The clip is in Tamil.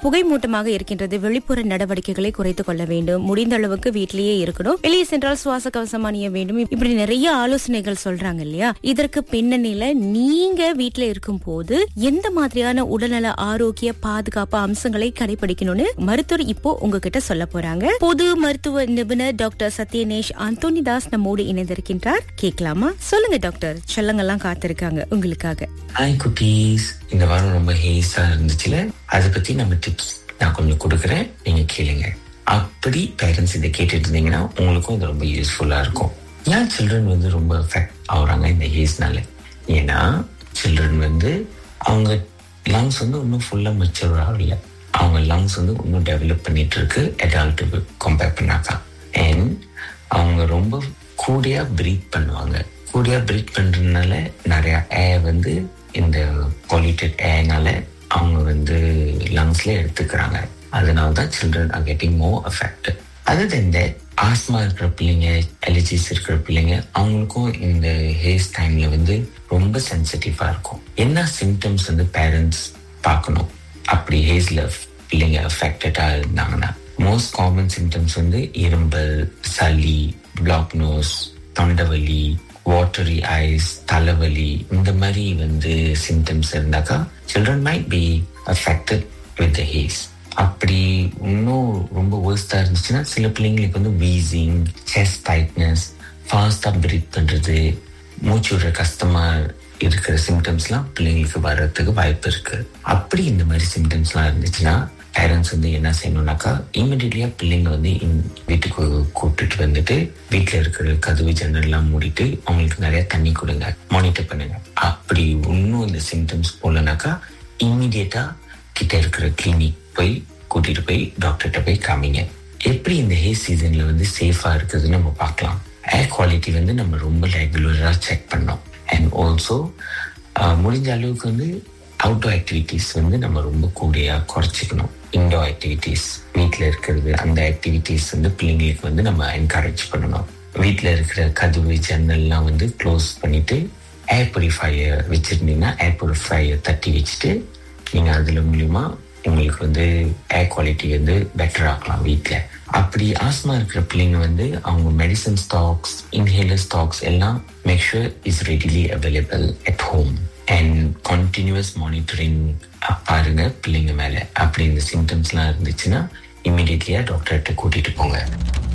புகை மூட்டமாக இருக்கின்றது வெளிப்புற நடவடிக்கைகளை குறைத்துக் கொள்ள வேண்டும் முடிந்த அளவுக்கு வீட்டிலேயே இருக்கணும் வெளியே சென்றால் சுவாச கவசம் அணிய வேண்டும் இப்படி நிறைய ஆலோசனைகள் சொல்றாங்க இல்லையா இதற்கு பின்னணியில நீங்க வீட்டுல இருக்கும் போது எந்த மாதிரியான உடல்நல ஆரோக்கிய பாதுகாப்பு அம்சங்களை கடைபிடிக்கணும்னு மருத்துவர் இப்போ உங்ககிட்ட சொல்ல போறாங்க பொது மருத்துவ நிபுணர் டாக்டர் சத்யநேஷ் அந்தோனிதாஸ் நம்மோடு இணைந்திருக்கின்றார் கேட்கலாமா சொல்லுங்க டாக்டர் செல்லங்கள்லாம் காத்திருக்காங்க உங்களுக்காக ஹாய் குட்டீஸ் இந்த வாரம் ரொம்ப ஹேஸா இருந்துச்சுல அதை பத்தி நம்ம டிப்ஸ் நான் கொஞ்சம் கொடுக்குறேன் நீங்க கேளுங்க அப்படி பேரண்ட்ஸ் இதை கேட்டுட்டு இருந்தீங்கன்னா உங்களுக்கும் இது ரொம்ப யூஸ்ஃபுல்லா இருக்கும் ஏன் சில்ட்ரன் வந்து ரொம்ப எஃபெக்ட் ஆகுறாங்க இந்த ஹேஸ்னால ஏன்னா சில்ட்ரன் வந்து அவங்க லங்ஸ் வந்து இன்னும் ஃபுல்லா மெச்சூர் ஆகல அவங்க லங்ஸ் வந்து இன்னும் டெவலப் பண்ணிட்டு இருக்கு அடால்ட்டு கம்பேர் பண்ணாக்கா அண்ட் அவங்க ரொம்ப கூடியா பிரீத் பண்ணுவாங்க கூடியா பிரீத் பண்றதுனால நிறைய ஏர் வந்து இந்த பொல்யூட்டட் ஏர்னால அவங்க வந்து லங்ஸ்ல எடுத்துக்கிறாங்க அதனால தான் children are getting more affected other than that asthma இருக்கிற பிள்ளைங்க அலர்ஜிஸ் இருக்கிற பிள்ளைங்க அவங்களுக்கும் இந்த ஹேஸ் டைம்ல வந்து ரொம்ப சென்சிட்டிவா இருக்கும் என்ன சிம்டம்ஸ் வந்து பேரண்ட்ஸ் பார்க்கணும் அப்படி ஹேஸ்ல பிள்ளைங்க அஃபெக்டடா இருந்தாங்கன்னா மோஸ்ட் காமன் சிம்டம்ஸ் வந்து இரும்பல் சளி பிளாக் நோஸ் தொண்டவலி வாட்டரி ஐஸ் தலைவலி இந்த மாதிரி வந்து சிம்டம்ஸ் இருந்தாக்கா children might be affected with the haze அப்படி இன்னும் ரொம்ப வேர்ஸ்டா இருந்துச்சுன்னா சில பிள்ளைங்களுக்கு வந்து வீசிங் செஸ்ட் டைட்னஸ் ஃபாஸ்டா பிரீத் பண்றது மூச்சு விடுற கஷ்டமா இருக்கிற சிம்டம்ஸ்லாம் பிள்ளைங்களுக்கு வர்றதுக்கு வாய்ப்பு இருக்கு அப்படி இந்த மாதிரி சிம்டம்ஸ்லாம் இருந்துச்சுன்னா பேரண்ட்ஸ் வந்து என்ன செய்யணும்னாக்கா இமிடியட்லியா பிள்ளைங்க வந்து வீட்டுக்கு கூப்பிட்டுட்டு வந்துட்டு வீட்டுல இருக்கிற கதவு ஜன்னல்லாம் மூடிட்டு அவங்களுக்கு நிறைய தண்ணி கொடுங்க மானிட்டர் பண்ணுங்க அப்படி இன்னும் இந்த சிம்டம்ஸ் போலனாக்கா இம்மிடியட்டா கிட்ட இருக்கிற கிளினிக் போய் கூட்டிட்டு போய் டாக்டர்கிட்ட போய் காமிங்க எப்படி இந்த ஹே சீசன்ல வந்து சேஃபா இருக்குதுன்னு நம்ம பார்க்கலாம் ஏர் குவாலிட்டி வந்து நம்ம ரொம்ப ரெகுலரா செக் பண்ணோம் அண்ட் ஆல்சோ முடிஞ்ச அளவுக்கு வந்து அவுட்டோர் ஆக்டிவிட்டிஸ் வந்து நம்ம ரொம்ப கூடியா குறைச்சிக்கணும் இன்டோர் ஆக்டிவிட்டிஸ் வீட்டில் இருக்கிறது அந்த ஆக்டிவிட்டிஸ் வந்து பிள்ளைங்களுக்கு வந்து நம்ம என்கரேஜ் பண்ணணும் வீட்டில் இருக்கிற கதவு ஜன்னல்லாம் வந்து க்ளோஸ் பண்ணிட்டு ஏர் ப்யூரிஃபையர் வச்சிருந்தீங்கன்னா ஏர் ப்யூரிஃபையர் தட்டி வச்சுட்டு நீங்க அதுல மூலியமா உங்களுக்கு வந்து ஏர் குவாலிட்டி வந்து பெட்டர் ஆக்கலாம் வீட்டில் அப்படி ஆஸ்மா இருக்கிற பிள்ளைங்க வந்து அவங்க மெடிசன் ஸ்டாக்ஸ் இன்ஹேலர் ஸ்டாக்ஸ் எல்லாம் make sure is readily available at home and continuous monitoring பாருங்க பிள்ளைங்க மேல அப்படி இந்த சிம்டம்ஸ்லாம் இருந்துச்சுன்னா இம்மிடியட்லியா டாக்டர்கிட்ட கூட்டிட்டு போங்க